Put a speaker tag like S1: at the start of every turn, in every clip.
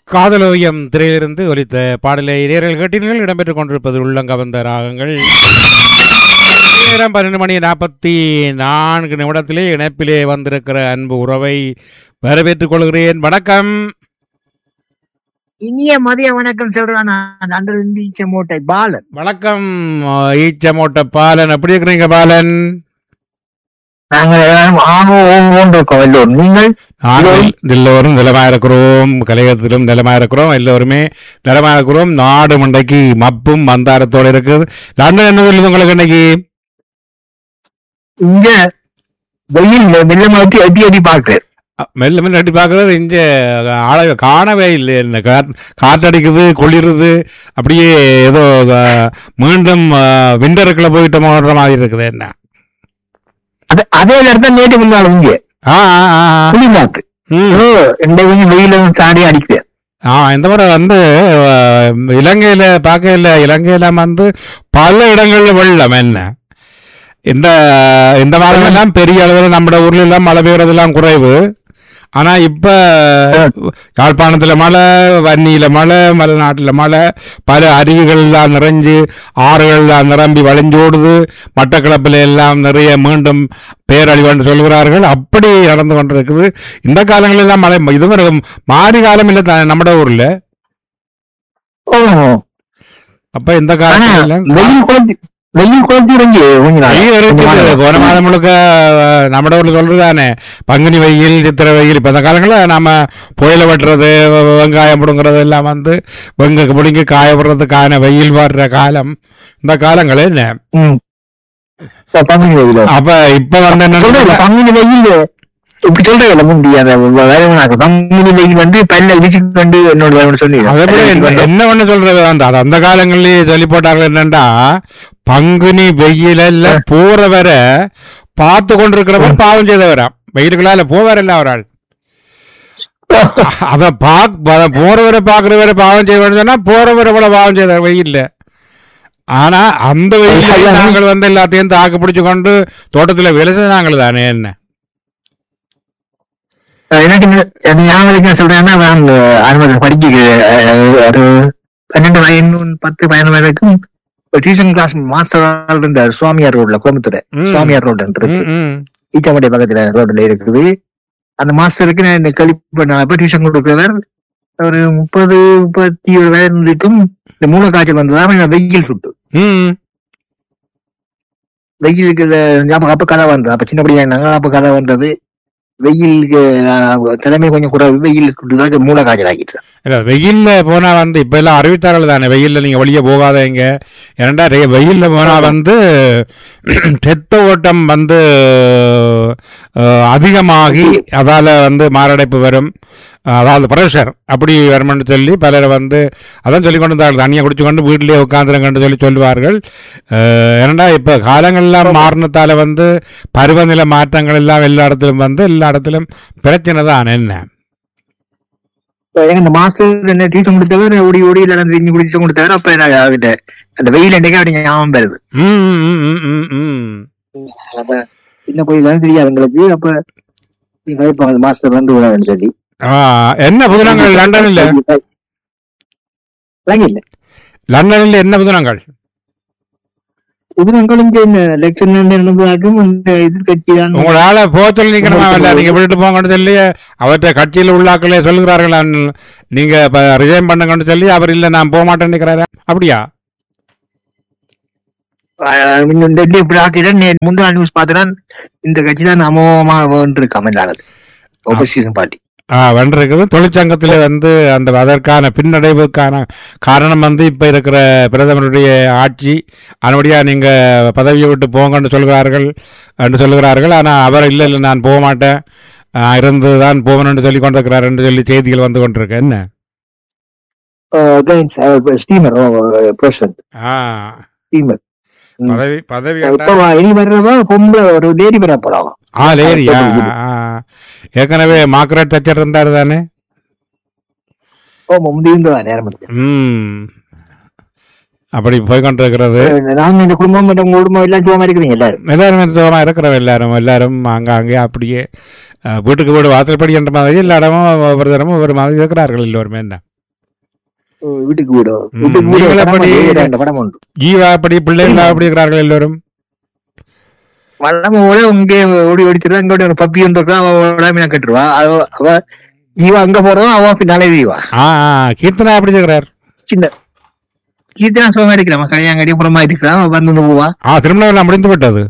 S1: காதலோயம் திரையிலிருந்து ஒலித்த பாடலை நேரில் கேட்டீர்கள் இடம்பெற்றுக் கொண்டிருப்பது உள்ளங்கவந்த ராகங்கள் நேரம் பன்னெண்டு மணி நாற்பத்தி நான்கு நிமிடத்திலே இணைப்பிலே வந்திருக்கிற அன்பு உறவை வரவேற்றுக் கொள்கிறேன் வணக்கம்
S2: இனிய மதிய வணக்கம் சொல்றான் நான் அங்கிருந்து ஈச்ச மூட்டை பாலன்
S1: வணக்கம் ஈச்சமோட்ட பாலன் எப்படி இருக்கிறீங்க பாலன்
S2: நாங்கள் எல்லாரும் ஆகோ ஓங்கோன்னு இருக்கோம் எல்லோரும் நீங்கள்
S1: நாங்கள் எல்லோரும் நிலமா இருக்கிறோம் கலையத்திலும் நிலமா இருக்கிறோம் எல்லோருமே நிலமா இருக்கிறோம் நாடு மண்டைக்கு மப்பும் மந்தாரத்தோட இருக்குது லண்டன் என்ன சொல்லுது உங்களுக்கு இன்னைக்கு
S2: இங்க வெயில் மெல்ல மாத்தி அடி அடி பாக்குறேன்
S1: அ, மெல்ல மெல்ல அடி பார்க்கறது இங்க ஆள காணவே இல்லை என்ன காத்- காத்தடிக்குது குளிருது அப்படியே ஏதோ அ, மீண்டும் விண்டருக்குள்ள போயிட்டோமோன்ற மாதிரி இருக்குது என்ன
S2: அது அதே நேரத்தில் நேற்று முன்னாள் இங்க
S1: ஆ ஆ, ஆ, ஆ.
S2: குளி மாத்து
S1: ம்.
S2: ஓ இந்த கொஞ்சம் வெயிலும் சாடி அடிக்கிறேன்
S1: ஆ இந்த முறை வந்து அஹ், இலங்கையில பார்க்கல இலங்கையில வந்து பல இடங்கள்ல வெள்ளம் என்ன இந்த இந்த மாதம் எல்லாம் பெரிய அளவில் நம்ம ஊர்ல எல்லாம் மழை பெய்யறதெல்லாம் குறைவு ஆனா இப்ப யாழ்ப்பாணத்துல மழை வன்னியில மழை மலைநாட்டுல மழை பல அருவிகள் எல்லாம் நிறைஞ்சு ஆறுகள் எல்லாம் நிரம்பி வழிஞ்சோடுது மட்டக்களப்பில் எல்லாம் நிறைய மீண்டும் பேரழிவு சொல்கிறார்கள் அப்படி நடந்து கொண்டிருக்குது இந்த காலங்களில் எல்லாம் மழை இதுவரை மாறி காலம் இல்ல தானே நம்ம ஊர்ல
S2: ஓ
S1: அப்ப இந்த
S2: ஆனா
S1: காலத்துல
S2: வெயில் குழந்தை வெயில் குழந்தை இறங்கி கொஞ்ச நாள்.
S1: வெயில்
S2: கொஞ்ச
S1: இருக்குது
S2: நாள்.
S1: போன மாதம் முழுக்க அஹ், நம்ம ஊர்ல சொல்றதானே பங்குனி வெயில் சித்திரை வெயில் இப்ப இந்த காலங்களில் நாம புயல வெட்டுறது வெ- வெங்காயம் பிடுங்குறது எல்லாம் வந்து வெங்க பிடுங்கி காய விடுறதுக்கான வெயில் வர்ற காலம் இந்த காலங்கள் என்ன
S2: ம். இப்ப பங்குனி வெயில்
S1: அப்ப இப்ப வந்து என்ன
S2: சொல்றேன் பங்குனி வெயில் இப்படி சொல்றேன் முந்தி அந்த வேலைவனாக்கு பங்குனி வெயில் வந்து பல்ல இடிச்சு கொண்டு என்னோட வேலைவன் சொல்லி
S1: அதை விட என்ன- என்ன ஒண்ணு சொல்றது அந்த அது அந்த காலங்களிலேயே சொல்லி போட்டார்கள் என்னண்டா பங்குனி வெயிலல்ல போற வரை பார்த்து கொண்டிருக்கிறவன் பாவம் செய்தவராம் வெயிலுக்குள்ளால போவாரல்ல அவரால் அத பாக் அத போறவரை பாக்குறவரை பாவம் செய்வேன்னு சொன்னா போறவரை கூட பாவம் செய்தார் வெயில்ல ஆனா அந்த வெயில்ல நாங்கள் வந்து எல்லாத்தையும் தாக்கு பிடிச்சு கொண்டு தோட்டத்துல வேலை செய்தாங்கள் தானே என்ன
S2: எனக்கு இந்த- எனக்கு ஞாபகம் இருக்கு நான் சொல்றேன்னா நான் ஆரம்பத்தில் படிக்க அஹ், ஒரு பன்னெண்டு வயது பத்து பதினொன்று வரைக்கும் டியூஷன் கிளாஸ் மாஸ்டர் இருந்த சுவாமியார் ரோட்ல கோயம்புத்தூர்
S1: ம்.
S2: சுவாமியார் ரோடு இருக்கு
S1: ம், ம்.
S2: ஈச்சமட்டை பக்கத்துல ரோட்ல இருக்குது அந்த மாஸ்டருக்கு நான் இந்த கழிப்பு நான் போய் டியூஷன் கொடுக்கிறவர் ஒரு முப்பது முப்பத்தி ஒரு வயது இருக்கும் இந்த மூல காய்ச்சல் வந்ததா நான் வெயில் சுட்டு
S1: ம்.
S2: வெயிலுக்கு இந்த- அப்ப அப்ப கதை வந்தது அப்ப சின்ன படியா இருந்தாங்க அப்ப கதை வந்தது வெயிலுக்கு அஹ், தலைமை கொஞ்சம் குறைவு வெயில் சுட்டுதான் மூல காய்ச்சல் ஆக்கிட்டு
S1: இல்ல வெயில்ல போனா வந்து இப்ப எல்லாம் அறிவித்தார்கள் தானே வெயில்ல நீங்க வெளியே போகாதீங்க ஏன்டா ரெ- வெயில்ல போனா வந்து ரத்த ஓட்டம் வந்து அஹ், அதிகமாகி அதால வந்து மாரடைப்பு வரும் அதாவது பிரஷர் அப்படி வரும்னு சொல்லி பலர் வந்து அதான் சொல்லி கொண்டு இருந்தார்கள் தண்ணியை குடிச்சு கொண்டு வீட்டிலேயே உட்காந்துருங்கன்னு சொல்லி சொல்லுவார்கள் அஹ், ஏனண்டா இப்ப காலங்கள் எல்லாம் மாறினத்தால வந்து பருவநிலை மாற்றங்கள் எல்லாம் எல்லா இடத்திலும் வந்து எல்லா இடத்திலும் பிரச்சனை தான் என்ன
S2: எனக்கு இந்த மாஸ்டர் என்ன டியூஷன் கொடுத்தவர் ஓடி ஓடி இல்ல தெரிஞ்சு குடிச்சு கொடுத்தவர் அப்ப எனக்கு அவர்கிட்ட அந்த வெயில் என்னைக்கு அப்படி ஞாபகம் வருது
S1: ம், ம், ம், ம், ம்.
S2: அப்ப சின்ன போய் தான் தெரியாது எங்களுக்கு அப்ப நீங்க வைப்பாங்க அந்த மாஸ்டர் வந்து விடாதுன்னு சொல்லி
S1: ஆ, என்ன புதினங்கள் லண்டனில்
S2: இல்ல
S1: லண்டனில் என்ன புதினங்கள்
S2: புதுநங்கள் இங்க இந்த எலெக்ஷன் நடந்ததாக்கும் இந்த எதிர்கட்சி தான்
S1: உங்களால போக சொல்லி நிக்கணுமா இல்ல நீங்க விட்டுட்டு போங்கன்னு சொல்லி அவற்றை கட்சியில் உள்ளாக்களே சொல்லுகிறார்கள் நான் நீங்க ரிசைன் பண்ணுங்கன்னு சொல்லி அவர் இல்ல நான் போக மாட்டேன்னு நிக்கிறாரு அப்படியா
S2: ஆஹ் இன்னும் டெல்லி இப்படி ஆக்கிதான் முந்தின நியூஸ் பார்த்தேன் இந்த கட்சி தான் அமோகமா இருக்கு கமெண்ட் ஒப்போசிஷன் பார்ட்டி
S1: ஆ, வென்றிருக்குது தொழிற்சங்கத்திலே வந்து அந்த அதற்கான பின்னடைவுக்கான காரணம் வந்து இப்ப இருக்கிற பிரதமருடைய ஆட்சி அதனுடைய நீங்க பதவியை விட்டு போங்கன்னு சொல்கிறார்கள் என்று சொல்லுகிறார்கள் ஆனா அவர் இல்ல இல்ல நான் போக மாட்டேன் ஆ, இருந்து தான் போகணும்னு சொல்லி கொண்டிருக்கிறார் என்று சொல்லி செய்திகள் வந்து கொண்டிருக்கு என்ன
S2: ஸ்டீமர் பிரசிடன்ட்
S1: ஆ,
S2: ஸ்டீமர்
S1: பதவி பதவி
S2: இப்ப இனி வர்றவ பொம்பளை ஒரு லேடி பெற போறாங்க
S1: ஆ லேரியா ஏற்கனவே மார்க்ரெட் தச்சர் இருந்தாரு தானே
S2: ஓ முந்தி இருந்ததா நேரம் எடுத்து.
S1: ம் அப்படி போய் கொண்டிருக்கிறது
S2: நாங்க இந்த குடும்பம் மற்றும் உங்க குடும்பம் எல்லாம் சுகமா இருக்கிறீங்க எல்லாரும்
S1: எல்லாரும் சுகமா இருக்கிறோம் எல்லாரும் எல்லாரும் அங்கே அப்படியே அஹ், வீட்டுக்கு வீடு வாசல்படி என்ற மாதிரி எல்லா இடமும் ஒவ்வொரு தரமும் ஒவ்வொரு மாதிரி இருக்கிறார்கள் எல்லோருமே என்ன
S2: வீட்டுக்கு வீடு
S1: ம்,
S2: வீட்டுக்கு வீடு
S1: நீங்கள்
S2: படம்
S1: எப்படி-
S2: வந்து அந்த படம் உண்டு
S1: ஜீவா அப்படி பிள்ளைங்களா அப்படி இருக்கிறார்கள் எல்லோரும்
S2: வளம ஓட இங்கே ஓடி ஓடிச்சிருவா இங்க ஒரு பப்பி ஒன்று இருக்கா அவ உடம்பு கட்டுருவா அவ அவ இவ அங்க போறோம் அவ பின்னாலே வீவா
S1: ஆ ஆ, கீர்த்தனா அப்படி இருக்கிறார்
S2: சின்ன கீர்த்தனா சுகமா இருக்கிறான் கல்யாணம் புறமா இருக்கிறான் அவ வந்து வந்து போவா
S1: ஆ திருமணம் எல்லாம் முடிந்து விட்டது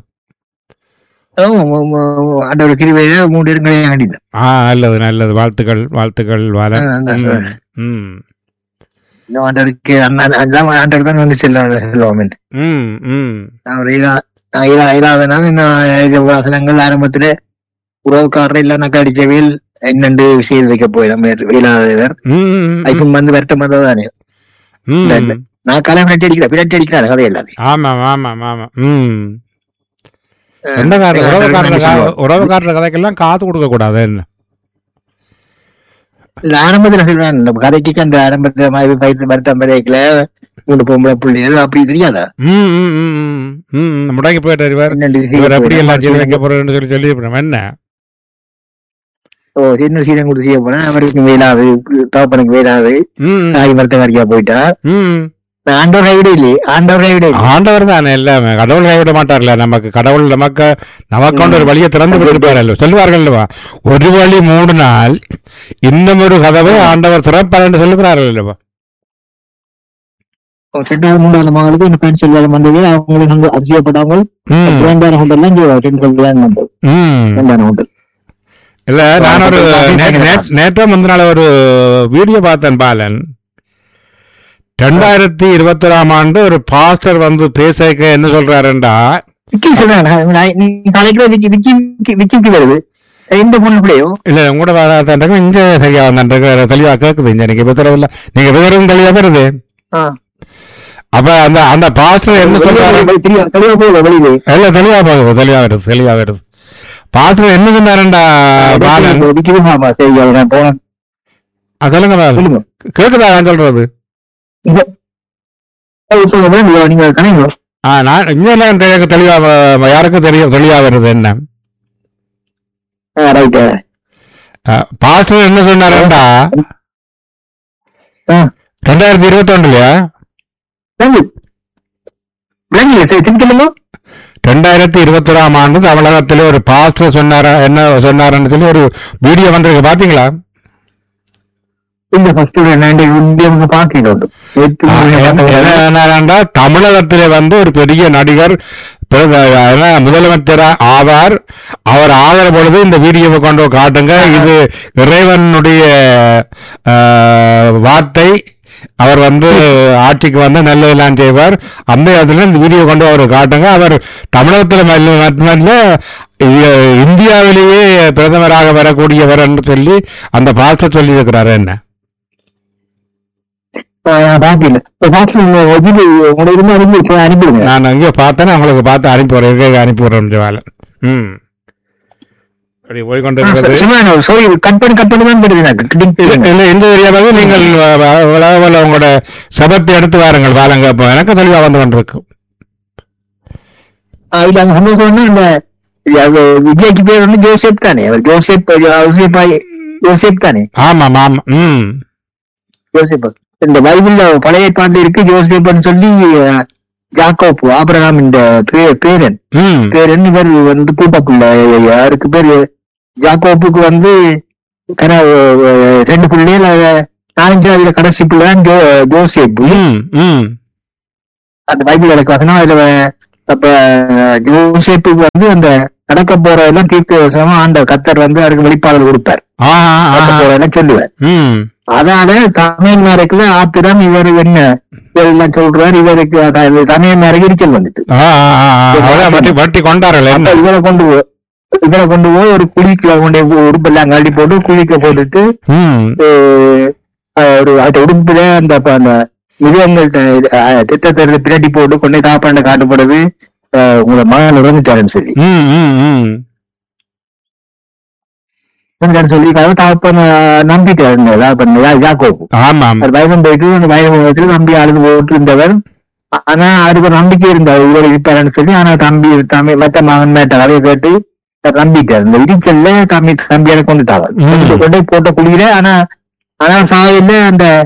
S2: ஆண்டவர் கிருவையில மூணு பேரும் கல்யாணம் கட்டிட்டேன்
S1: ஆ நல்லது நல்லது வாழ்த்துக்கள் வாழ்த்துக்கள் வாழ
S2: ஆ, அதான்
S1: ம்,
S2: சார்.
S1: ம்
S2: இந்த ஆண்டவருக்கு அண்ணா- அஞ்சாம் ஆண்டவர் தான் வந்து செல்ல செல்வோம்
S1: ம் ம்
S2: நான் ஒரு இயலா நான் இயலா இயலாதனால இன்னும் வசனங்கள் ஆரம்பத்துல உறவுக்காரர் இல்ல நக்க அடிச்சவையில் என்னண்டு விஷயம் வைக்க போய் நம்ம இயலாதவர்
S1: ம், ம்,
S2: ஐப்பன் வந்து வருத்தம் வந்ததானே
S1: ம்.
S2: இல்ல, இல்ல. நான் கலை பின்னாடி அடிக்கிறேன் பின்னாடி அடிக்கிறேன் கதை எல்லாத்தையும்
S1: ஆமாம் ஆமாம் ஆமாம் ம் சொந்தக்காரர் உறவுக்காரர் கா- உறவுக்காரர் கதைக்கெல்லாம் காது கொடுக்க கூடாது என்ன
S2: இல்ல ஆரம்பத்துல சொல்றேன் இந்த கதைக்கு அந்த ஆரம்பத்துல மாதிரி பயத்து வருத்தம் வரைக்கல மூணு பொம்பளை பிள்ளைகள் அப்படி தெரியாதா
S1: ம் ம் ம் ம், ம் ம் முடங்கி போயிட்டார் இவர்
S2: என்னண்டு
S1: இவர் எப்படி
S2: செய்ய
S1: எல்லாம் செய்து
S2: போறேன்.
S1: வைக்க போறேன்னு சொல்லி சொல்லி அப்புறம் என்ன
S2: ஓ சின்ன சீரம் கொடுத்து செய்ய போறேன் அவருக்கு வேலாது தகப்பனுக்கு வேலாது
S1: ம் ம்,
S2: தாய் மரத்த வரைக்கா போயிட்டா
S1: ம்
S2: ஆண்டவர் கைவிட இல்லையே ஆண்டவர் கைவிட இல்லை
S1: ஆண்டவர் தானே எல்லாமே கடவுள் கைவிட மாட்டார்ல நமக்கு கடவுள் நமக்கு நமக்கு ஒரு வழியை திறந்து விடுப்பாரல்ல சொல்லுவார்கள் அல்லவா ஒரு வழி மூடினால் இன்னும் ஒரு கதவை ஆண்டவர் திறப்பார் என்று சொல்லுகிறார்கள் அல்லவா
S2: ரெண்டாவது மூன்றாவது மகளுக்கு இந்த பெண் செல்வாதம் வந்தது அவங்களுக்கு வந்து அதிசயப்பட்டவங்க
S1: ம்
S2: ரெண்டாயிரம் ஹோட்டல் இங்க ரெண்டு கல்யாணம் வந்தது
S1: ம்
S2: ரெண்டாயிரம் ஹோட்டல்
S1: இல்ல நான் ஒரு நே- நே- நேற்று முந்தினால ஒரு வீடியோ பார்த்தேன் பாலன் ரெண்டாயிரத்தி இருபத்தொராம் ஆண்டு ஒரு பாஸ்டர் வந்து பேசக்க என்ன சொல்றாருண்டா
S2: விக்கி சொல்றேன் நான் நீ கலைக்கிற விக்கி விக்கி விக்கி விக்கிக்கு வருது இந்த பொண்ணு பிள்ளையோ
S1: இல்ல உங்களோட வாதாட்டம் இங்க சரியா வந்தாங்க தெளிவா கேக்குது இங்க நீங்க விதரவில்ல நீங்க விதரம் தெளிவா வருது அப்ப அந்த அந்த பாஸ்டர் என்ன சொல்றாரு
S2: தெரியும் தெளிவா போகுது வெளியிலே
S1: இல்ல தெளிவா போகுது தெளிவா வருது தெளிவா வருது பாஸ்டர் என்ன சொன்னாருண்டா பாலன்
S2: விக்கிது மாமா சரி அது நான் போனேன்
S1: ஆ, சொல்லுங்க பாலன்
S2: சொல்லுங்க
S1: கேக்குதா நான் சொல்றது
S2: இங்க சொல்லுங்க நீங்க நீங்க கணைங்க
S1: ஆ நான் இங்க எல்லாம் தெ- தெளிவா வ- யாருக்கும் தெரியும் தெளிவா வருது என்ன
S2: ரைட்
S1: பாஸ்டர் என்ன சொன்னாருண்டா ரெண்டாயிரத்தி இருபத்தி ஒண்ணுலயா
S2: விளங்கல சரி திருப்பி சொல்லுங்க
S1: ரெண்டாயிரத்தி இருபத்தி ஒராம் ஆண்டு தமிழகத்திலே ஒரு பாஸ்டர் சொன்னாரா என்ன சொன்னாருன்னு சொல்லி ஒரு வீடியோ வந்திருக்கு பாத்தீங்களா
S2: இந்த ஃபர்ஸ்ட் நான் இந்தியாவுக்கு பாக்கிட்டு
S1: என்னடா தமிழகத்திலே வந்து ஒரு பெரிய நடிகர் பிற- என்ன, முதலமைச்சர் ஆவார் அவர் ஆகிற பொழுது இந்த வீடியோவை கொண்டு போய் காட்டுங்க இது இறைவனுடைய ஆஹ், வார்த்தை அவர் வந்து ஆட்சிக்கு வந்து நல்லதெல்லாம் செய்வார் அந்த இடத்துல இந்த வீடியோ கொண்டு அவர் காட்டுங்க அவர் தமிழகத்தில் மல்ல- மட்டுமல்ல இ- இந்தியாவிலேயே பிரதமராக வரக்கூடியவர் என்று சொல்லி அந்த பாஸ்டர் சொல்லி இருக்கிறாரு என்ன
S2: பாக்கல பாக்கல இது உங்களோட இருந்து அனுப்பி அனுப்பிடுங்க
S1: நான் அங்கே பார்த்தேன்னா உங்களுக்கு பார்த்து அனுப்பி விடுறேன் இருக்கே அனுப்பி விடுறேன் ஜவாலன் ம் அப்படி போய் கொண்டு இருக்கிறது
S2: சாரி கட் பண்ணி கட் பண்ணி தான் போயிடுது எனக்கு கிளிக்
S1: இல்ல, இல்ல இந்த ஏரியாவாக நீங்கள் வ- வ- உலகளவில் உங்களோட சபத்தை எடுத்து வாருங்கள் வாருங்க அப்போ எனக்கு தெளிவா வந்து கொண்டிருக்கு
S2: இல்ல அங்க சந்தோஷம்னா இந்த அது விஜய்க்கு பேர் வந்து ஜோசப் தானே அவர் ஜோசப் ஜோசப் ஜோசப் தானே
S1: ஆமாம் ஆமாம் ம்
S2: ஜோசப் இந்த பைபிள்ல பழைய ஏற்பாட்டுல இருக்கு ஜோசப்னு சொல்லி அஹ், ஜாக்கோப் ஆபிரகாம் இந்த பே- பேரன்
S1: ம்
S2: பேரன் இவர் வந்து கூட்டப்புள்ள யாருக்கு பேரு ஜாக்கோப்புக்கு வந்து கர அஹ், ரெண்டு பிள்ளைகள் அஹ், நாலஞ்சாவதுல கடைசி பிள்ளை தான் ஜோ ஜோசப்
S1: ம் ம்
S2: அந்த பைபிள் எனக்கு வசனம் அதுல வ- அப்ப ஜோசேப்புக்கு வந்து அந்த நடக்க போறதெல்லாம் தீர்க்க வசனமா ஆண்ட கத்தர் வந்து அவருக்கு வெளிப்பாடல் கொடுப்பார்
S1: ஆ ஆ,
S2: நடக்க
S1: ஆ.
S2: போறதெல்லாம் சொல்லுவார்
S1: ம்
S2: அதால தமிழ் மேரக்குல ஆத்திரம் இவர் என்ன இவரெல்லாம் சொல்றார் இவருக்கு அதாவது தமிழ் மேரக்கு எரிச்சல் வந்துட்டு
S1: ஆ ஆ, ஆ, ஆ. அதான் வட்டி வட்டி கொண்டார்கள்
S2: அப்ப
S1: என்ன
S2: இவரை கொண்டு போ இவரை கொண்டு போய் ஒரு குழிக்குள்ள கொண்டு போய் உடுப்பெல்லாம் கழட்டி போட்டு குழிக்க போட்டுட்டு
S1: ம்
S2: அஹ், அஹ், ஒரு அந்த உடுப்புல அந்த அப்ப அந்த மிருகங்கள்ட்ட திட்டத்தை எடுத்து பிரட்டி போட்டு கொண்டு போய் தாப்பாண்ட காட்டப்படுது அஹ், உங்களை மகன் இறந்துட்டாருன்னு சொல்லி
S1: ம் ம் ம்
S2: இறந்துட்டாருன்னு சொல்லி தாப்பன் நம்பிட்டாரு இந்த தாப்பன் யா- யாக்கோபு
S1: ஆமாம்
S2: அவர் வயசம் போயிட்டு அந்த வயசு தம்பி அழுது போட்டு இருந்தவர் ஆனா அவருக்கு ஒரு நம்பிக்கை இருந்தார் இவர் இருப்பாருன்னு சொல்லி ஆனா தம்பி தம்பி மத்த மகன் மேட்ட கதையை கேட்டு அவர் நம்பிட்டார் இந்த இடிச்சல்ல தம்பி தம்பியான கொண்டுட்டாங்க
S1: ம்.
S2: கொண்டு போய் போட்ட குளியில ஆனா ஆனா சாயில அந்த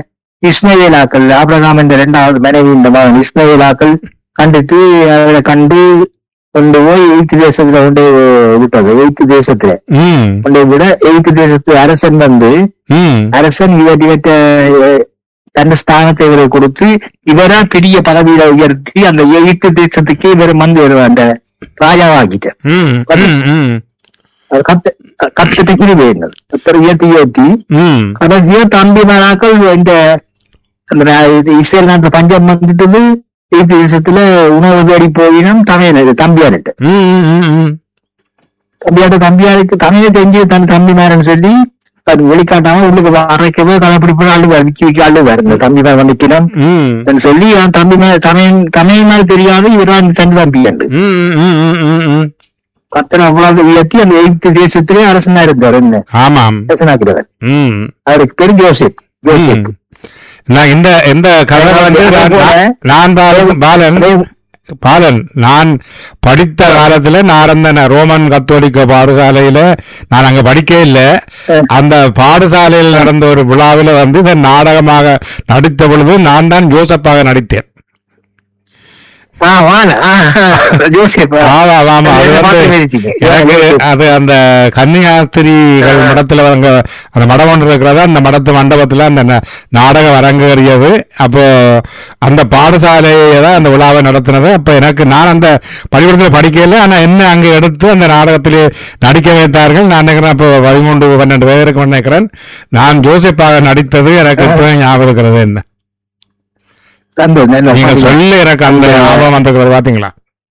S2: இஸ்மவேலாக்கள் ஆபிரகாம் என்ற இரண்டாவது மனைவி இந்த மகன் இஸ்மவேலாக்கள் கண்டுட்டு அவரை கண்டு கொண்டு போய் எய்த்து தேசத்துல கொண்டு விட்டது எய்த்து தேசத்துல
S1: ம்
S2: கொண்டு விட எய்த்து தேசத்து அரசன் வந்து
S1: ம்
S2: அரசன் இவர் இவற்ற தன் ஸ்தானத்தை இவரை கொடுத்து இவரா பெரிய பதவியில உயர்த்தி அந்த எய்த்து தேசத்துக்கே இவர் வந்து வருவார் அந்த ராஜாவாகிட்டார்
S1: ம் ம் ம்
S2: அவர் கத்து கத்துட்டு கிருபை என்னது கத்தர் உயர்த்தி உயர்த்தி
S1: ம்
S2: கடைசியா தம்பி மராக்கள் இந்த அந்த ரா- இது இஸ்ரேல் நாட்டுல பஞ்சம் வந்துட்டது எய்த்து தேசத்துல உணவு தேடி போயினும் தமிழ் தம்பியார்கிட்ட
S1: ம் ம் ம்
S2: தம்பியாட்ட தம்பியாருக்கு தமிழை தெரிஞ்சு தன் தம்பி மேரன்னு சொல்லி அது வெளிக்காட்டாம உள்ளுக்கு அரைக்கவே கடைப்பிடிப்பு அழுவார் விக்கி விக்கி அழுவார் இந்த தம்பி மேல வந்துக்கணும்
S1: ம்
S2: சொல்லி அவன் தம்பி மேல தமிழ் தமிழ் மேல தெரியாது இவரான் தன் தம்பி என்று
S1: ம் ம் ம் ம் ம்
S2: கத்தர் அவ்வளவு உயர்த்தி அந்த எகிப்து தேசத்திலே அரசனா இருந்தார் என்ன
S1: ஆமாம்
S2: அரசனாக்கிறவர்
S1: ம்
S2: அவருக்கு பேரு ஜோசப் ஜோசப்
S1: ம். நான் இந்த இந்த கதை வந்து நான் நான்- நான் பாலன் பாலன் பாலன் நான் படித்த காலத்துல நான் இருந்த ரோமன் கத்தோலிக்க பாடசாலையில நான் அங்க படிக்கவே இல்லை அந்த பாடசாலையில் நடந்த ஒரு விழாவில் வந்து இதை நாடகமாக நடித்த பொழுது நான் தான் ஜோசப்பாக நடித்தேன்
S2: ஆ வாங்க ஆ, ஆ, ஜோசப்
S1: ஆமா ஆமா அது வந்து
S2: பார்த்து பேசிட்டீங்க.
S1: எனக்கு அது அந்த கன்னியாஸ்திரிகள் மடத்துல அங்க அந்த மடம் ஒன்று இருக்கிறது அந்த மடத்து மண்டபத்துல அந்த ந- நாடகம் அரங்கேறியது அப்போ அந்த பாடசாலையை தான் அந்த விழாவை நடத்தினது அப்ப எனக்கு நான் அந்த பள்ளிக்கூடத்தில் படிக்கல ஆனா என்ன அங்க எடுத்து அந்த நாடகத்திலே நடிக்க வைத்தார்கள் நான் நினைக்கிறேன் அப்போ பதிமூன்று பன்னெண்டு பேருக்கு நினைக்கிறேன் நான் ஜோசப்பாக நடித்தது எனக்கு இப்போ ஞாபகம் இருக்கிறது என்ன
S2: சந்தோஷம், நல்ல
S1: நீங்க
S2: பாருங்க.
S1: சொல்லி எனக்கு அந்த ஞாபகம் வந்திருக்கிறது பாத்தீங்களா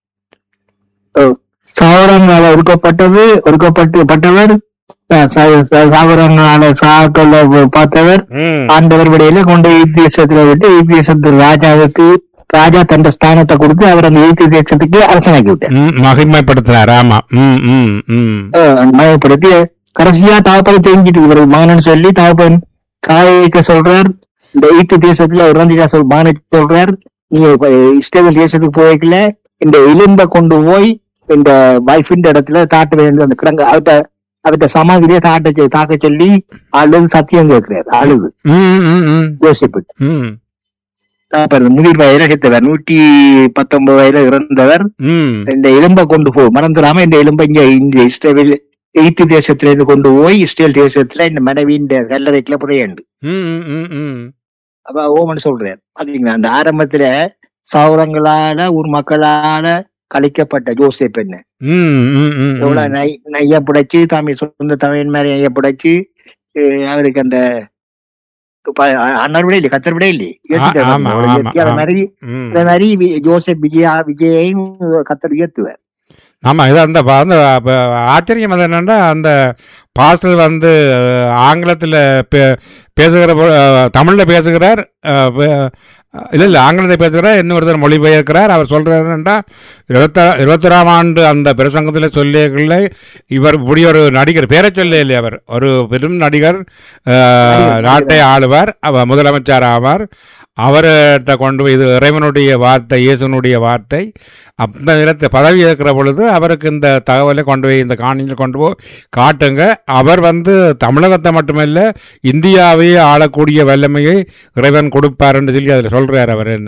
S2: சாவரங்களால ஒடுக்கப்பட்டது ஒடுக்கப்பட்டு பட்டவர் அஹ், சா- சா- சாவரங்களால சாக்கள பார்த்தவர்
S1: ம்
S2: ஆண்டவர் விடையில கொண்டு எய்த் தேசத்துல விட்டு எய்த் தேசத்து ராஜாவுக்கு ராஜா தன் ஸ்தானத்தை கொடுத்து அவர் அந்த எய்த் தேசத்துக்கு அரசனாக்கி விட்டார்
S1: ம், மகிமைப்படுத்தினார் ஆமா ம் ம் ம்
S2: அஹ், மயப்படுத்தி கடைசியா தாப்பனை தெரிஞ்சிட்டு இவர் மகன் சொல்லி தாப்பன் தாயக்க சொல்றார் இந்த எய்த் தேசத்துல ஒரு ரந்திகா சொல் மகனை சொல்றார் நீங்க இப்ப இஸ்ரேல் தேசத்துக்கு போய்க்கல இந்த எலும்பை கொண்டு போய் இந்த வைஃபின் இடத்துல தாட்ட வேண்டும் அந்த கிடங்க அவட்ட அவட்ட சமாதிரியே தாட்ட சொ- தாக்க சொல்லி அழுது சத்தியம் கேட்கிறார் அழுது
S1: ம் ம் ம்
S2: யோசிப்பு
S1: ம்
S2: தாப்பர் முதிர் வயதில செத்தவர் நூற்றி பத்தொன்பது வயதுல இறந்தவர்
S1: ம்
S2: இந்த எலும்பை கொண்டு போ மறந்துடாம இந்த எலும்பை இங்க இந்த இஸ்ரேல் எய்த்து தேசத்துல இருந்து கொண்டு போய் இஸ்ரேல் தேசத்துல இந்த மனைவியின் கல்லறைக்குள்ள புதையண்டு
S1: ம் ம் ம் ம்
S2: அப்ப ஓமன் சொல்றாரு பாத்தீங்களா அந்த ஆரம்பத்துல சௌரங்களால ஊர் மக்களால கழிக்கப்பட்ட ஜோசப் என்ன
S1: ம் ம் ம்
S2: எவ்வளவு நை நைய புடைச்சு தாமி சொந்த தமிழ் மாதிரி நைய புடைச்சு அஹ் அவருக்கு அந்த ப- அண்ணர் விட இல்லையே கத்தர் விட இல்லையே யோசிச்சு
S1: ஆமா,
S2: பாருங்க.
S1: ஆமா,
S2: யோசிச்சு, அது
S1: ஆமா.
S2: மாதிரி
S1: ம்.
S2: அதே மாதிரி வி- ஜோசப் விஜயா விஜயையும் கத்தர் உயர்த்துவார்
S1: ஆமா இது அந்த ப- அந்த ப- ஆச்சரியம் அது என்னன்னா அந்த பாஸ்டர் வந்து அஹ், ஆங்கிலத்துல பே- பேசுகிற பொ- அஹ், தமிழ்ல பேசுகிறார் அஹ், பே- இல்ல இல்ல ஆங்கிலத்தை பேசுகிறார் இன்னொருத்தர் மொழிபெயர்க்கிறார் அவர் சொல்றாரு என்னன்னா இருபத்தா இருபத்தொராம் ஆண்டு அந்த பிரசங்கத்துல சொல்லியக்குள்ள இவர் இப்படி ஒரு நடிகர் பேரை சொல்ல இல்லையா அவர் ஒரு பெரும் நடிகர் அஹ், நாட்டை ஆளுவார் அவர் முதலமைச்சர் ஆவார் அவர்கிட்ட கொண்டு போய் இது இறைவனுடைய வார்த்தை இயேசுனுடைய வார்த்தை அந்த நேரத்தை பதவி ஏற்கிற பொழுது அவருக்கு இந்த தகவலை கொண்டு போய் இந்த காணியில் கொண்டு போய் காட்டுங்க அவர் வந்து தமிழகத்தை மட்டுமல்ல இந்தியாவையே ஆளக்கூடிய வல்லமையை இறைவன் கொடுப்பாருன்னு சொல்லி அதில் சொல்றாரு அவர் என்ன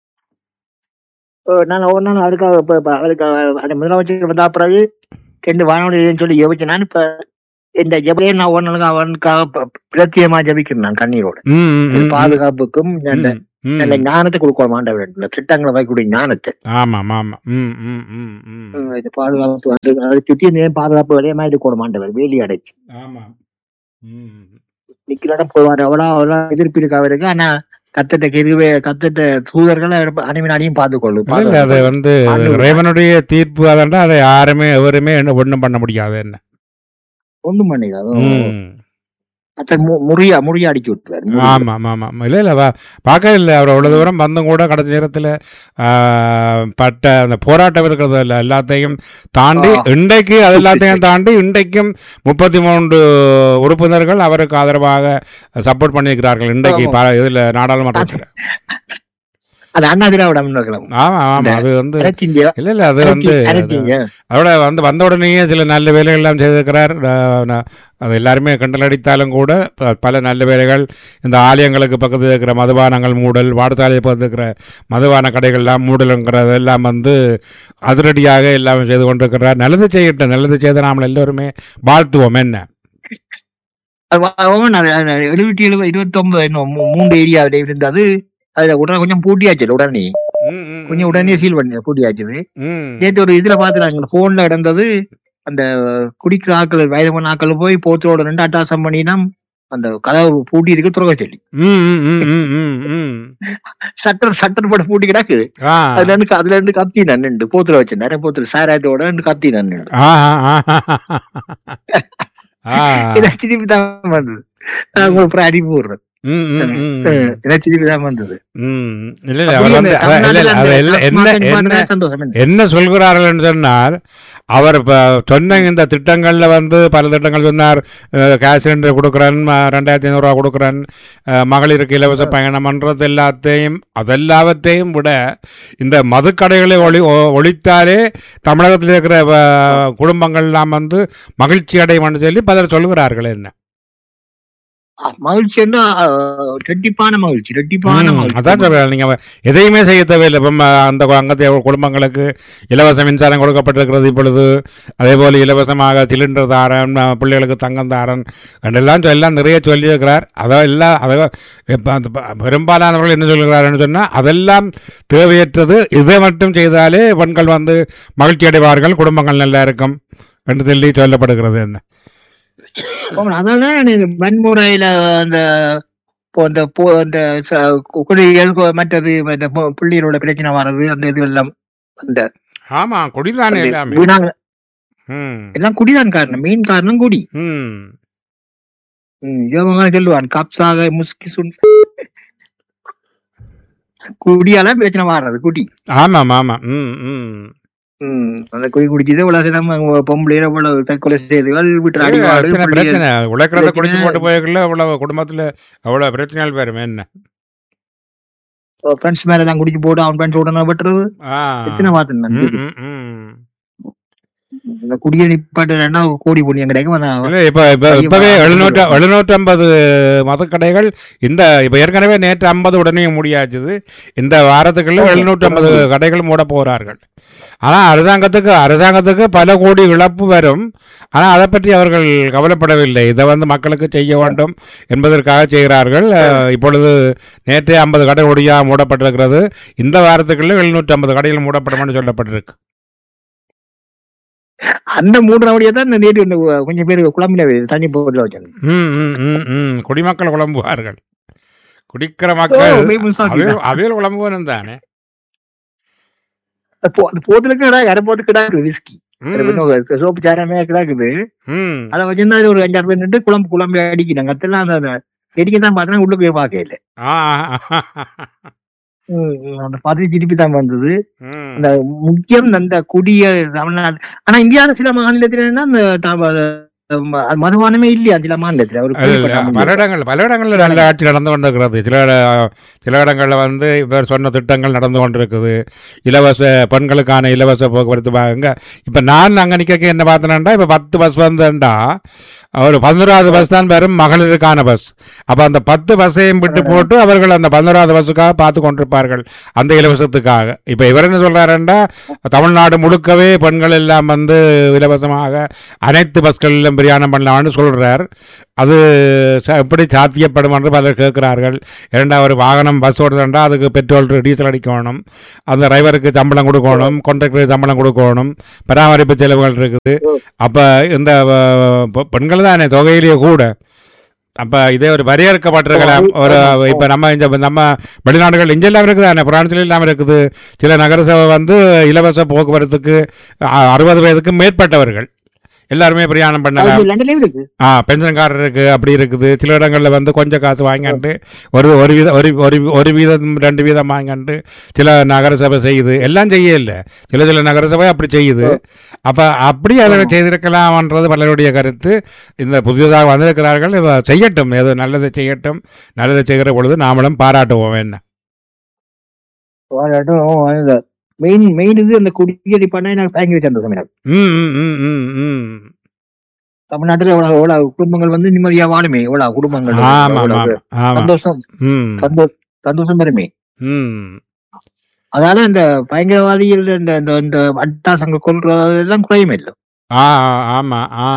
S2: அஹ் நான் ஒரு நாள் அதுக்காக இப்ப- இப்ப அதுக்காக அந்த முதலமைச்சர் வந்தா பிறகு ரெண்டு வானொலின்னு சொல்லி ஜெபிச்சேன் நான் இப்ப இந்த ஜெபையை நான் ஒரு நாளுக்கு அவனுக்காக ப- பிரத்தியமா ஜெபிக்கிறேன் நான் கண்ணீரோட
S1: ம், ம்,
S2: இந்த
S1: ம்,
S2: பாதுகாப்புக்கும் அந்த
S1: ம், ம்.
S2: நல்ல ஞானத்தை கொடுக்க மாண்டவர் இந்த திட்டங்களை வைக்கக்கூடிய ஞானத்தை
S1: ஆமாம் ஆமாம் ம் ம் ம் ம்
S2: அஹ் இந்த பாதுகாப்பு அது அதை சுத்தி இந்த பாதுகாப்பு வரைய மாதிரி இருக்க மாண்டவர் வேலி அடைச்சு
S1: ஆமாம் ம்
S2: நிக்கிற இடம் போவார் அவ்வளோ அவ்வளோ எதிர்ப்பு இருக்கு அவருக்கு ஆனா கத்தட்ட கிருவே கத்தட்ட தூதர்களை அணிவின் அணியும் பார்த்துக்கொள்ளும்
S1: இல்ல, இல்ல, அது வந்து
S2: ஆண்டவர்
S1: இறைவனுடைய தீர்ப்பு அதென்றா அதை யாருமே எவருமே என்ன ஒண்ணும் பண்ண முடியாது என்ன
S2: ஒண்ணும் பண்ணிக்காது
S1: ம்.
S2: கத்தர் மு- முறியா முறியா அடிக்கி விட்டுவார் முறியா.
S1: ஆமா ஆமா ஆமா இல்ல இல்ல வா- பார்க்கவே இல்லை அவர் அவ்வளவு தூரம் வந்தும் கூட கடைசி நேரத்துல ஆ, பட்ட அந்த போராட்டம் இருக்கிறது இல்ல எல்லாத்தையும் தாண்டி
S2: ஆ.
S1: இன்றைக்கு அது எல்லாத்தையும் தாண்டி இன்றைக்கும் முப்பத்தி மூன்று உறுப்பினர்கள் அவருக்கு ஆதரவாக சப்போர்ட் பண்ணியிருக்கிறார்கள் இன்றைக்கு
S2: ஆமா.
S1: பா- இதுல நாடாளுமன்றத்தில்
S2: அது அண்ணா திராவிட முன்னோக்கம்
S1: ஆமா ஆமா அது வந்து
S2: அனைத்திந்திய
S1: இல்ல இல்ல அது வந்து
S2: அனைத்திந்திய
S1: அதோட வந்து வந்த உடனேயே சில நல்ல வேலைகள் எல்லாம் செய்திருக்கிறார் அஹ் நான் அது எல்லாருமே கண்டல் அடித்தாலும் கூட ப- பல நல்ல வேலைகள் இந்த ஆலயங்களுக்கு பக்கத்தில் இருக்கிற மதுபானங்கள் மூடல் பாடசாலை பக்கத்தில் இருக்கிற மதுபான கடைகள் எல்லாம் மூடலுங்கிறது எல்லாம் வந்து அதிரடியாக எல்லாம் செய்து கொண்டிருக்கிறார் நல்லது செய்யட்டும் நல்லது செய்த நாம் எல்லோருமே வாழ்த்துவோம் என்ன
S2: எழுபத்தி எழுபது இருபத்தி ஒன்பது இன்னும் மூ- மூன்று ஏரியாவில இருந்தது அதுல உடனே கொஞ்சம் பூட்டியாச்சு உடனே
S1: ம், ம்,
S2: கொஞ்சம் உடனே சீல் பண்ணி பூட்டியாச்சுது
S1: ம்.
S2: நேற்று ஒரு இதுல பாத்துறாங்க போன்ல இடந்தது அந்த குடிக்கிற ஆட்கள் வயதமான ஆட்கள் போய் போத்தோட ரெண்டு அட்டாசம் பண்ணினா அந்த கதவு பூட்டி இருக்கு துறக்க சொல்லி
S1: ம், ம், ம், ம், ம், ம்.
S2: சட்டர் சட்டர் போட்டு பூட்டி கிடக்கு
S1: ஆ.
S2: அதுல இருந்து அதுல இருந்து கத்தி நன்னு போத்துல வச்சு நிறைய போத்துல சாராயத்தோட ரெண்டு கத்தி நன்னு
S1: ஆ, ஆ, ஆ. ஆ.
S2: திருப்பி தான் வந்தது நான் உங்களுக்கு அனுப்பி விடுறேன்
S1: ம், ம், ம்.
S2: எனக்கு திருப்பி தான் வந்தது
S1: ம். இல்ல இல்ல அவர் வந்து அவர் இல்ல, இல்ல, அது இல்ல, என்ன என்ன
S2: சந்தோஷம்
S1: என்ன சொல்கிறார்கள் என்று சொன்னால் அவர் இப்ப சொன்ன இந்த திட்டங்கள்ல வந்து பல திட்டங்கள் சொன்னார் அஹ், கேஸ் சிலிண்டர் கொடுக்குறேன் ம- ரெண்டாயிரத்தி ஐநூறு ரூபா கொடுக்குறேன் அஹ், மகளிருக்கு இலவச பயணம்ன்றது எல்லாத்தையும் அதெல்லாவற்றையும் விட இந்த மதுக்கடைகளை ஒளி ஒ- ஒழித்தாலே தமிழகத்தில் இருக்கிற அஹ், குடும்பங்கள் எல்லாம் வந்து மகிழ்ச்சி அடையும் சொல்லி பலர் சொல்கிறார்கள் என்ன
S2: மகிழ்ச்சி ரெட்டிப்பான மகிழ்ச்சி ரெட்டிப்பான
S1: ம்,
S2: மகிழ்ச்சி
S1: அதான் சொல்றேன் நீங்க எதையுமே செய்ய தேவையில்லை இப்ப ம- அந்த அங்கத்தைய குடும்பங்களுக்கு இலவச மின்சாரம் கொடுக்கப்பட்டிருக்கிறது இப்பொழுது அதே போல இலவசமாக சிலிண்டர் தாரன் அஹ், பிள்ளைகளுக்கு தங்கம் தாரன் என்றெல்லாம் சொ- எல்லாம் நிறைய சொல்லியிருக்கிறார் அதோ எல்லாம் அதை இப்ப அந்த ப- பெரும்பாலானவர்கள் என்ன சொல்கிறார்கள் சொன்னா அதெல்லாம் தேவையற்றது இதை மட்டும் செய்தாலே பெண்கள் வந்து மகிழ்ச்சி அடைவார்கள் குடும்பங்கள் நல்லா இருக்கும் என்று சொல்லி சொல்லப்படுகிறது என்ன
S2: ஆமா, அதனால எனக்கு வன்முறையில அந்த இப்போ அந்த போ- அந்த ச- குடிகள் கொ- மற்றது இந்த பு- பிள்ளைகளோட பிரச்சனை வர்றது அந்த இது எல்லாம் அந்த
S1: ஆமா குடிதானே
S2: அந்த
S1: எல்லாமே
S2: வீணாங்க
S1: ம்
S2: எல்லாம் குடிதான் காரணம் மெயின் காரணம் குடி
S1: ம்
S2: ம், இவங்க சொல்லுவான் கப்ஸாக முஸ்கி சுன் குடியால பிரச்சனை வர்றது குடி
S1: ஆமாம் ஆமாம் ம் ம்
S2: ம், அந்த குடி குடிச்சது உலக நம்ம பொம்பளையில இவ்வளவு தற்கொலை செய்துகள் வீட்டு அடிவாடு
S1: பிரச்சனை
S2: பிள்ளைகள்
S1: பிரச்சனை உழைக்கிறத குடிச்சு
S2: பிரச்சனை.
S1: போட்டு போய்க்குள்ள அவ்வளவு குடும்பத்துல அவ்வளவு பிரச்சனைகள் வரும் என்ன
S2: ஃப்ரெண்ட்ஸ் மேல எல்லாம் குடிச்சு போட்டு அவன் ஃப்ரெண்ட்ஸ் உடனே வெட்டுறது
S1: ஆ.
S2: எத்தனை பார்த்தேன் நான்.
S1: ம், ம், ம்.
S2: இந்த குடியை நிப்பாட்டு ரெண்டா கோடி புண்ணியம் கிடைக்கும் அதான்
S1: இல்ல இப்ப இப்ப இப்பவே எழுநூற்று எழுநூற்றி ஐம்பது மதுக்கடைகள் இந்த இப்ப ஏற்கனவே நேற்று ஐம்பது உடனே முடியாச்சுது இந்த வாரத்துக்குள்ள எழுநூற்றி ஐம்பது கடைகள் மூட போறார்கள் ஆனா அரசாங்கத்துக்கு அரசாங்கத்துக்கு பல கோடி இழப்பு வரும் ஆனா அதை பற்றி அவர்கள் கவலைப்படவில்லை இதை வந்து மக்களுக்கு செய்ய வேண்டும் என்பதற்காக செய்கிறார்கள் அஹ், இப்பொழுது நேற்றே ஐம்பது கடை ஒடியா மூடப்பட்டிருக்கிறது இந்த வாரத்துக்குள்ள எழுநூற்றி ஐம்பது கடைகள் மூடப்படும் என்று சொல்லப்பட்டிருக்கு
S2: அந்த மூணு ரவுடியா தான் இந்த நேற்று இந்த கொஞ்சம் பேர் குழம்பில தண்ணி போட்டுல வச்சாங்க
S1: ம், ம், ம், ம். குடிமக்கள் குழம்புவார்கள் குடிக்கிற மக்கள்
S2: ஓ, போய் முழுசா
S1: அவையில் அவையில் குழம்புவனும் தானே
S2: அந்த போத்துல கிடா இடம் போட்டு கிடாக்குது விஸ்கி
S1: ம்,
S2: சோப்பு சாரமே கிடாக்குது
S1: ம்.
S2: அதை வச்சிருந்தா ஒரு அஞ்சாறு பேர் நின்று குழம்பு குழம்பு அடிக்கிறாங்க அதெல்லாம் அந்த அந்த வெடிக்க தான் பார்த்தா உள்ள போய் பார்க்க இல்லை
S1: ஆ,
S2: அந்த பதிவு திருப்பி தான் வந்தது
S1: ம்.
S2: அந்த முக்கியம் அந்த குடிய தமிழ்நாடு ஆனா இந்தியாவில சில மாநிலத்துல என்ன அந்த த- ம- மதுபானமே இல்லையா சில மாநிலத்துல ஒரு
S1: இல்ல,
S2: குறிப்பிட்ட
S1: பல
S2: மாநிலத்துல.
S1: இடங்கள் பல இடங்கள்ல நல்ல ஆட்சி நடந்து கொண்டிருக்கிறது சில இட- சில இடங்கள்ல வந்து இவர் சொன்ன திட்டங்கள் நடந்து கொண்டிருக்குது இலவச பெண்களுக்கான இலவச போக்குவரத்து பாருங்க இப்ப நான் அங்க நிக்க என்ன பார்த்தேன்னா இப்ப பத்து பஸ் வந்தேன்டா ஒரு பதினோராவது பஸ் தான் வரும் மகளிருக்கான பஸ் அப்ப அந்த பத்து பஸ்ஸையும் விட்டு போட்டு அவர்கள் அந்த பதினோராவது பஸ்ஸுக்காக பார்த்து கொண்டிருப்பார்கள் அந்த இலவசத்துக்காக இப்ப இவர் என்ன சொல்றாருன்னா தமிழ்நாடு முழுக்கவே பெண்கள் எல்லாம் வந்து இலவசமாக அனைத்து பஸ்களிலும் பிரயாணம் பண்ணலாம்னு சொல்றார் அது ச- எப்படி சாத்தியப்படும் என்று பலர் கேட்கிறார்கள் இரண்டாவது ஒரு வாகனம் பஸ் ஓடுதுண்டா அதுக்கு பெட்ரோல் டீசல் அடிக்கணும் அந்த டிரைவருக்கு சம்பளம் கொடுக்கணும் கண்டக்டருக்கு சம்பளம் கொடுக்கணும் பராமரிப்பு செலவுகள் இருக்குது அப்ப இந்த அஹ், பெ- பெண்கள் தானே தொகையிலேயே கூட அப்ப இதே ஒரு வரையறுக்கப்பட்டிருக்கலாம் ஒரு இப்ப நம்ம இந்த நம்ம வெளிநாடுகள் இங்க எல்லாம் இருக்குது தானே பிரான்ஸ்ல எல்லாம் இருக்குது சில நகரசபை வந்து இலவச போக்குவரத்துக்கு அ- அறுபது வயதுக்கு மேற்பட்டவர்கள் எல்லாருமே பிரயாணம் பண்ணலாம்
S2: அது லண்டன்லயும் இருக்கு
S1: ஆ பென்ஷன்காரருக்கு அப்படி இருக்குது சில இடங்கள்ல வந்து கொஞ்சம் காசு வாங்கிட்டு ஒரு ஒரு வீதம் ஒரு ஒரு ஒரு வீதம் ரெண்டு வீதம் வாங்கிட்டு சில நகரசபை செய்யுது எல்லாம் செய்ய இல்லை சில சில நகரசபை அப்படி செய்யுது அப்ப அப்படி அதை செய்திருக்கலாம்ன்றது பலருடைய கருத்து இந்த புதியதாக வந்திருக்கிறார்கள் இதை செய்யட்டும் ஏதோ நல்லதை செய்யட்டும் நல்லதை செய்கிற பொழுது நாமளும் பாராட்டுவோம் என்ன
S2: மெயின் மெயின் இது அந்த குடியடி பண்ண எனக்கு பயங்கர வச்சு அந்த சமயம்
S1: ம் ம் ம் ம் ம்
S2: தமிழ்நாட்டுல எவ்வளவு எவ்வளவு குடும்பங்கள் வந்து நிம்மதியா வாழுமே எவ்வளவு குடும்பங்கள்
S1: ஆமா ஆமா
S2: எவ்வளவு
S1: ஆமா
S2: சந்தோஷம்
S1: ம்
S2: சந்தோஷம் சந்தோஷம் வருமே
S1: ம்
S2: அதனால இந்த பயங்கரவாதிகள் இந்த இந்த இந்த அட்டாசங்கள் கொள்றது எல்லாம் குறையுமே இல்லை
S1: ஆ ஆமா ஆ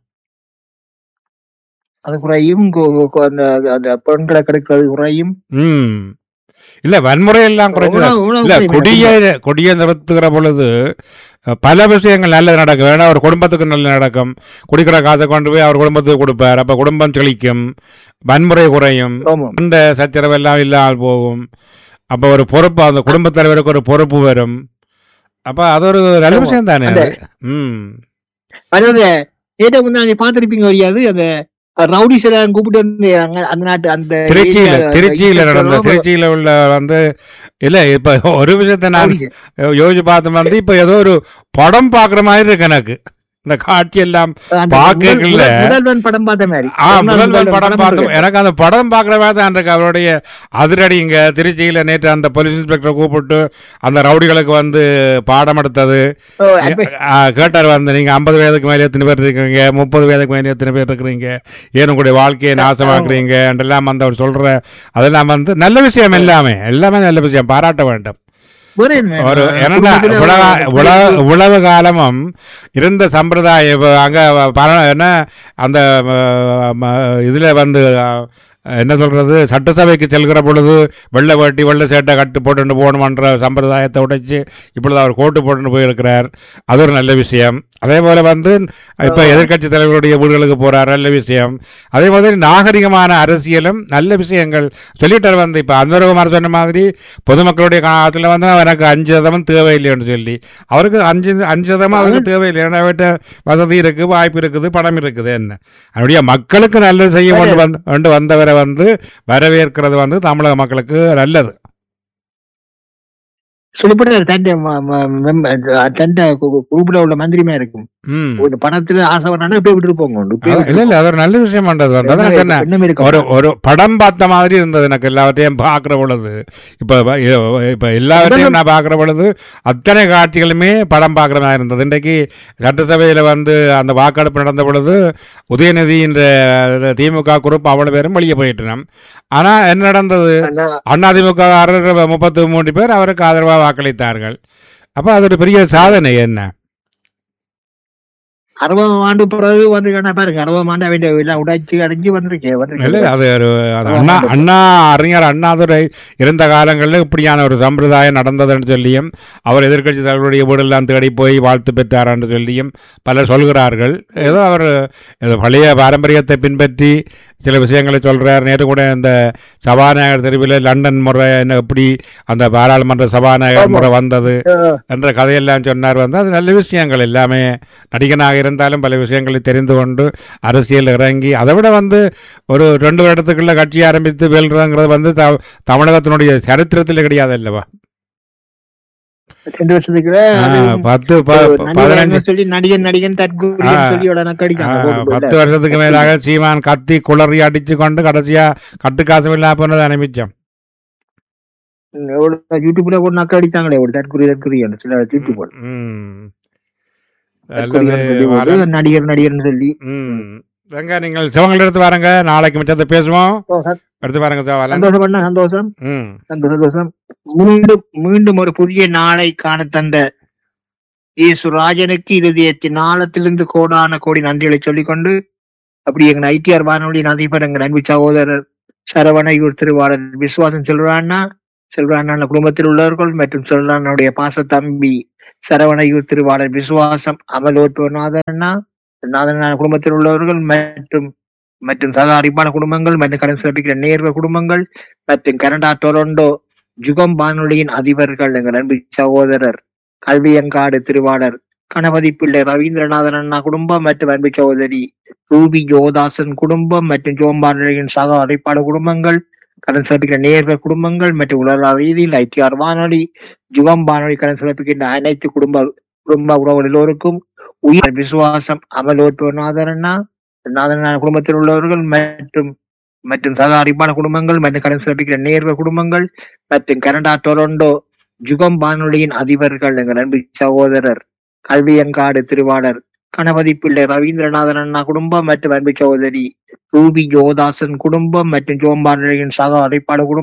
S2: அது குறையும் கொ- கொ- அந்த அந்த பெண்களை கிடைக்கிறது குறையும்
S1: ம் இல்ல வன்முறை எல்லாம் குறைஞ்சது
S2: எவ்வளவு- எவ்வளவு
S1: இல்ல
S2: குறையுமே.
S1: கொடிய கொடிய நிறுத்துகிற பொழுது அஹ், பல விஷயங்கள் நல்லது நடக்கும் ஏன்னா ஒரு குடும்பத்துக்கு நல்லது நடக்கும் குடிக்கிற காசை கொண்டு போய் அவர் குடும்பத்துக்கு கொடுப்பார் அப்ப குடும்பம் செழிக்கும் வன்முறை குறையும்
S2: ஆமா.
S1: இந்த சச்சரவு எல்லாம் இல்லாமல் போகும் அப்ப ஒரு பொறுப்பு அந்த குடும்பத் தலைவருக்கு ஒரு பொறுப்பு வரும் அப்ப அது ஒரு நல்ல
S2: ஆமா.
S1: விஷயம் தானே
S2: அந்த-
S1: அது ம்
S2: அதாவது ஏதோ முன்னாடி நீ பாத்திருப்பீங்க வரியாது அந்த ரவுடிஸ் எல்லாம் கூப்பிட்டு வந்து அங்க- அந்த நாட்டு அந்த
S1: திருச்சியில
S2: area-
S1: திருச்சியில நடந்த
S2: ரொம்ப
S1: திருச்சியில உள்ள வந்து இல்ல இப்ப ஒரு விஷயத்தை நான்
S2: rowdies.
S1: யோசிச்சு பார்த்து வந்து இப்ப ஏதோ ஒரு படம் பாக்குற மாதிரி இருக்கு எனக்கு இந்த காட்சி எல்லாம்
S2: அந்த
S1: பார்க்கல.
S2: முதல்- முதல்- முதல்வன் படம் பார்த்த மாதிரி
S1: ஆ முதல்வன்
S2: முதல்வன்
S1: படம் பார்த்தோம்
S2: இருக்கு.
S1: எனக்கு அந்த படம் பாக்குற மாதிரி தான் இருக்கு அவருடைய அதிரடி இங்க திருச்சியில நேற்று அந்த போலீஸ் இன்ஸ்பெக்டரை கூப்பிட்டு அந்த ரவுடிகளுக்கு வந்து பாடம் எடுத்தது
S2: ஓ, அப்ப-
S1: ஆ, கேட்டார் வந்து நீங்க ஐம்பது வயதுக்கு மேல எத்தனை பேர் இருக்கீங்க முப்பது வயதுக்கு மேல எத்தனை பேர் இருக்கிறீங்க ஏன் உங்களுடைய வாழ்க்கையை நாசமாக்குறீங்க என்றெல்லாம் வந்து அவர் சொல்ற அதெல்லாம் வந்து நல்ல விஷயம் எல்லாமே எல்லாமே நல்ல விஷயம் பாராட்ட வேண்டும்
S2: வேற என்ன?
S1: ஒரு என்னன்னா
S2: குடும்பத்துல
S1: உலக- உலக- உழவு காலமும் இருந்த சம்பிரதாயம் இப்ப அங்க பர- என்ன அந்த ம- ம- இதுல வந்து அஹ், என்ன சொல்றது சட்டசபைக்கு செல்கிற பொழுது வெள்ளை வேட்டி வெள்ளை சேட்டை கட்டு போட்டுட்டு போகணுமன்ற சம்பிரதாயத்தை உடைச்சு இப்பொழுது அவர் கோட்டு போட்டுட்டு போயிருக்கிறார் அது ஒரு நல்ல விஷயம் அதே போல வந்து இப்ப எதிர்க்கட்சி தலைவருடைய வீடுகளுக்கு போறார் நல்ல விஷயம் அதே மாதிரி நாகரிகமான அரசியலும் நல்ல விஷயங்கள் சொல்லிட்டார் வந்து இப்ப அன்பரகுமார் சொன்ன மாதிரி பொதுமக்களுடைய காலத்துல வந்து எனக்கு அஞ்சு சதவீதம் தேவையில்லைன்னு சொல்லி அவருக்கு அஞ்சு அஞ்சு சதவீதம் அவருக்கு தேவையில்லை ஏன்னா அவர்கிட்ட வசதி இருக்கு வாய்ப்பு இருக்குது பணம் இருக்குது என்ன அவருடைய மக்களுக்கு நல்லது செய்ய கொண்டு வந்து கொண்டு வந்தவரை வந்து வரவேற்கிறது வந்து தமிழக மக்களுக்கு நல்லது
S2: சொல்லிப்பட்டாரு தண்டை தண்டை குரூப்ல உள்ள மந்திரிமா இருக்கும்
S1: ம்
S2: ஒரு பணத்துல ஆசை பண்ணா போய் விட்டுட்டு போங்க போய்
S1: அதான் இல்ல இல்ல அது ஒரு நல்ல விஷயம் பண்றது வந்து அதான் எனக்கு என்ன
S2: எண்ணம் இருக்கும்.
S1: ஒரு ஒரு படம் பார்த்த மாதிரி இருந்தது எனக்கு எல்லாவற்றையும் பார்க்கிற பொழுது இப்ப வ- இப்ப எல்லாவற்றையும் நான் பார்க்கிற பொழுது அத்தனை காட்சிகளுமே படம் பார்க்கிற மாதிரி இருந்தது இன்றைக்கு சட்டசபையில வந்து அந்த வாக்கெடுப்பு நடந்த பொழுது உதயநிதி என்ற திமுக குரூப் அவ்வளவு பேரும் வெளியே போயிட்டோம் ஆனா என்ன நடந்தது
S2: ஆனா,
S1: அதிமுக முப்பத்தி மூன்று பேர் அவருக்கு ஆதரவாக வாக்களித்தார்கள் அப்ப அது ஒரு பெரிய சாதனை என்ன
S2: அறுபது ஆண்டு பிறகு வந்து என்ன பாருங்க அறுபது ஆண்டு அவன் எல்லாம் உடைச்சு அடைஞ்சு வந்திருக்கேன்
S1: இல்ல
S2: வந்திருக்கேன்
S1: அது ஒரு அது அண்ணா அண்ணா அறிஞர் அண்ணாதுரை இருந்த காலங்களில் இப்படியான ஒரு சம்பிரதாயம் நடந்ததுன்னு சொல்லியும் அவர் எதிர்க்கட்சி தலைவருடைய வீடெல்லாம் தேடி போய் வாழ்த்து பெற்றார் என்று சொல்லியும் பலர் சொல்கிறார்கள் ஏதோ அவர் ஏதோ பழைய பாரம்பரியத்தை பின்பற்றி சில விஷயங்களை சொல்றார் நேற்று கூட இந்த சபாநாயகர் தெருவில் லண்டன் முறை என்ன எப்படி அந்த பாராளுமன்ற சபாநாயகர் முறை வந்தது என்ற கதையெல்லாம் சொன்னார் வந்து அது நல்ல விஷயங்கள் எல்லாமே நடிகனாக இருந்தாலும் பல விஷயங்களை தெரிந்து கொண்டு அரசியல் இறங்கி அதை விட வந்து ஒரு ரெண்டு வருடத்துக்குள்ள கட்சி ஆரம்பித்து வெல்றதுங்கிறது வந்து த- தமிழகத்தினுடைய சரித்திரத்தில் கிடையாது அல்லவா
S2: ரெண்டு வருஷத்துக்கு
S1: ஆ, பத்து ப- ப- பதினஞ்சு
S2: சொல்லி நடிகன் நடிகன் தற்கூரியன்
S1: ஆ.
S2: சொல்லி உடனே
S1: ஆ,
S2: கடிக்காங்க
S1: பத்து வருஷத்துக்கு மேலாக சீமான் கத்தி குளறி அடிச்சு கொண்டு கடைசியா கட்டுக்காசும் இல்லாம போனது அனுப்பிச்சோம்
S2: எவ்வளவு யூடியூப்ல கூட நக்க அடித்தாங்களே ஒரு தற்கூரி தற்கூரியன் சில யூடியூப்
S1: ம். அல்லது
S2: தற்கூரியன்
S1: வர-
S2: சொல்லி நடிகர் நடிகர்னு சொல்லி
S1: ம். எங்க நீங்கள் சிவங்கள் எடுத்து வாருங்க நாளைக்கு மிச்சத்தை பேசுவோம் எடுத்து பாருங்க சிவாலன்
S2: சந்தோஷம் பண்ண சந்தோஷம்
S1: ம்
S2: சந்தோஷம் சந்தோஷம் மீண்டும் மீண்டும் ஒரு புதிய நாளை காண தந்த இயேசு ராஜனுக்கு இருதயத்தின் ஆழத்திலிருந்து கோடான கோடி நன்றிகளை சொல்லிக்கொண்டு அப்படி எங்க ஐடிஆர் வானொலியின் அதிபர் எங்க அன்பு சகோதரர் சரவணையூர் திருவாளர் விசுவாசம் செல்வராண்ணா செல்வராண்ணா குடும்பத்தில் உள்ளவர்கள் மற்றும் செல்வரானுடைய பாச தம்பி சரவணையூர் திருவாளர் விசுவாசம் அமலோர் நாதனா நாதனான குடும்பத்தில் உள்ளவர்கள் மற்றும் மற்றும் சக அறிவான குடும்பங்கள் மற்றும் கடன் சிறப்பிக்கிற நேர்வ குடும்பங்கள் மற்றும் கனடா டொரண்டோ ஜுகம் வானொலியின் அதிபர்கள் எங்கள் அன்பு சகோதரர் கல்வியங்காடு திருவாளர் கணபதி பிள்ளை ரவீந்திரநாதன் அண்ணா குடும்பம் மற்றும் அன்பு சகோதரி ரூபி ஜோதாசன் குடும்பம் மற்றும் ஜோம்பானொலியின் சக அறிப்பாளர் குடும்பங்கள் கடன் சிறப்பிக்கிற நேர்வ குடும்பங்கள் மற்றும் உலக ரீதியில் ஐடிஆர் வானொலி ஜுகம் வானொலி கடன் சிறப்பிக்கின்ற அனைத்து குடும்ப குடும்ப உறவுகள் எல்லோருக்கும் உயிர் விசுவாசம் அமலோட்டுவநாதன் அண்ணா நாதனான குடும்பத்தில் உள்ளவர்கள் மற்றும் மற்றும் சக அறிவான குடும்பங்கள் மற்றும் கடன் சிறப்பிக்கிற நேர்வ குடும்பங்கள் மற்றும் கனடா டொரண்டோ ஜுகம் வானொலியின் அதிபர்கள் எங்கள் அன்பு சகோதரர் கல்வியங்காடு திருவாளர் கணபதி பிள்ளை ரவீந்திரநாதன் அண்ணா குடும்பம் மற்றும் அன்பு சகோதரி ரூபி யோதாசன் குடும்பம் மற்றும் ஜோம்பானொலியின் சக அழைப்பாளர் குடும்பம்